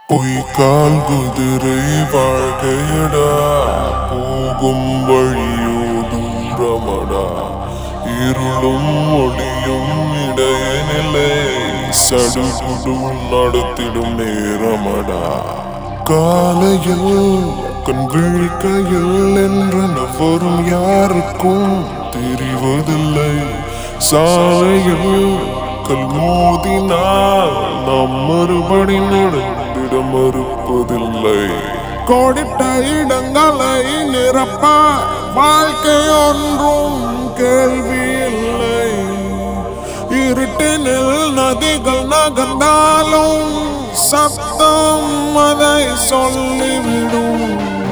பொய்க்கால் குதிரை வாழ்க்கையடா போகும் வழியோடும் ரமடா இருளும் ஒளியும் இடையனில்லை சடுகுடும் நடத்திடும் நேரமடா காலையில் கண் விழிக்கையில் என்றன வரும் யாருக்கும் தெரிவதில்லை சாலையில் கல் மோதினால் நாம் மறுபடி நடந்திட மறுப்பதில்லை கோடிட்ட இடங்களை நிரப்ப வாழ்க்கை ஒன்றும் கேள்வி இல்லை இருட்டினில் நதிகள் நகர்ந்தாலும் சப்தம் அதை சொல்லிவிடும்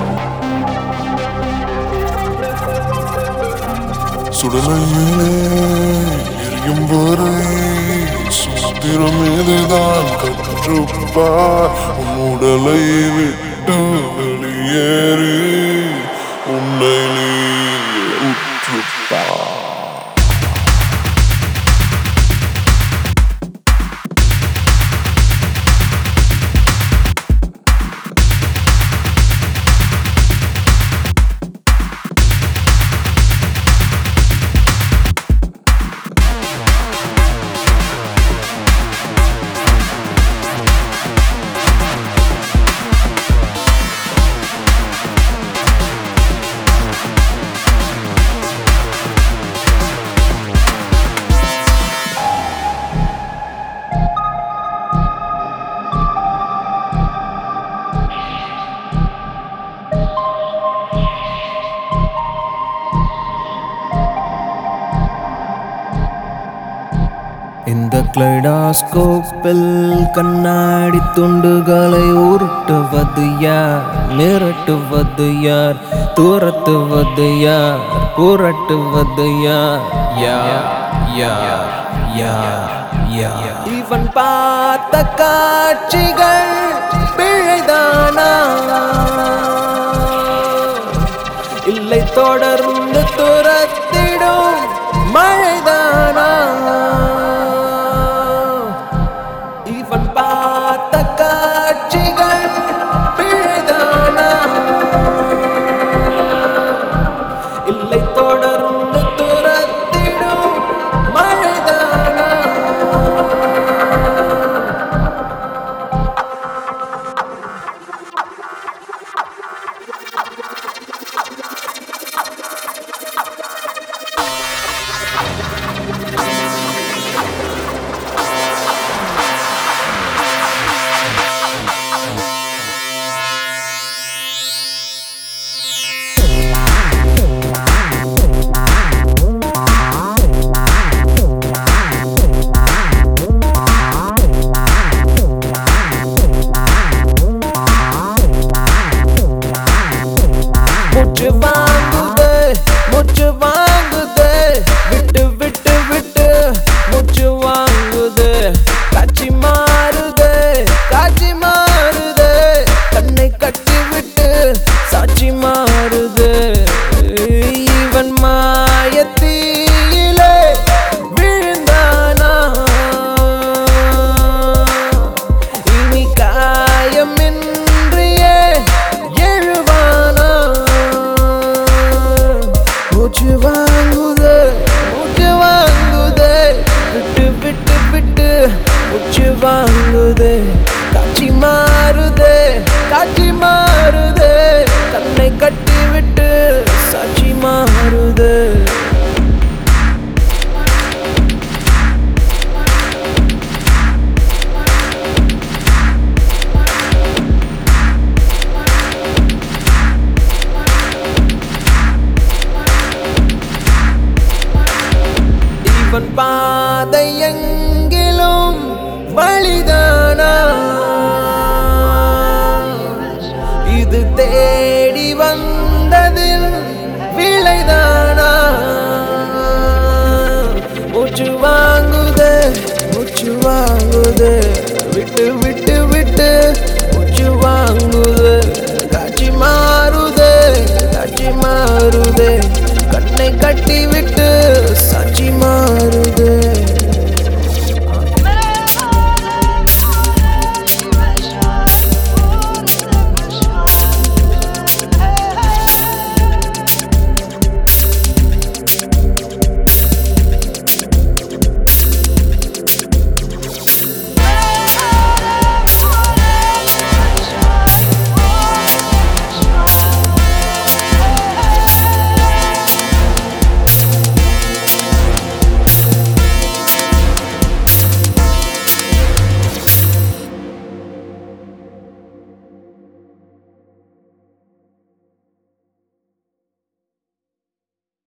சுடலையிலே எரியும் வரை சுத்திரம் இதுதான் கற்றுப்பார் உன் உடலை விட்டு வெளியேறி உன்னை நீ உற்றுப்பார் இந்த கிளைடாஸ்கோப்பில் கண்ணாடி துண்டுகளை உருட்டுவது யார் மிரட்டுவது யார் துரத்துவது யார் புரட்டுவது யார் யார் யார் யார் யார் இவன் பார்த்த காட்சிகள் பிழைதானா இல்லை தொடர்ந்து துரத்திடும் மழைதானா இவன் பார்த்த காட்சிகள் பிழைதானா இல்லை தொடர்ந்து துரத்திடும் மழைதானா மூச்சு வாங்குது மூச்சு வாங்குது விட்டு விட்டு விட்டு மூச்சு வாங்குது காட்சி மாறுது காட்சி மாறுது கண்ணை கட்டி விட்டு சாட்சி மாறுது இவன் மாயத்தீயிலே விழுந்தானா இனி காயமின்றியே எழுவானா மூச்சு வாங்குது மூச்சு வாங்குது விட்டு விட்டு விட்டு மூச்சு வாங்குது காட்சி மாறுது காட்சி மாறுது கண்ணை கட்டி விட்டு சாட்சி மாறுது இவன் பாதை எங்கிலும் வழிதானா இது தேடி வந்ததில் விளைதானா மூச்சு வாங்குது மூச்சு வாங்குது விட்டு விட்டு